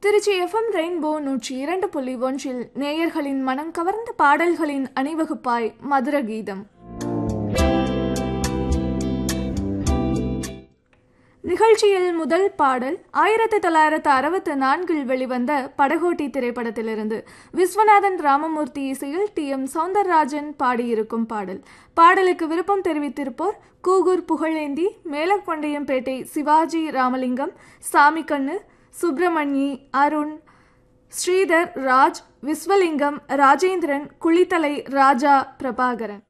Trichy FM rainbow நூற்றி இரண்டு புள்ளி ஒன்றில் நேயர்களின் மனம் கவர்ந்த பாடல்களின் அணிவகுப்பாய் மதுர கீதம் நிகழ்ச்சியில் முதல் பாடல் ஆயிரத்தி தொள்ளாயிரத்து அறுபத்து நான்கில் வெளிவந்த படகோட்டி திரைப்படத்திலிருந்து விஸ்வநாதன் ராமமூர்த்தி இசையில் டி எம் சௌந்தரராஜன் பாடியிருக்கும் பாடல் பாடலுக்கு விருப்பம் தெரிவித்திருப்போர் கூகூர் புகழேந்தி மேலக்கொண்டையம்பேட்டை சிவாஜி ராமலிங்கம் சாமிக்கண்ணு சுப்பிரமணி அருண் ஸ்ரீதர் ராஜ் விஸ்வலிங்கம் ராஜேந்திரன் குளித்தலை ராஜா பிரபாகரன்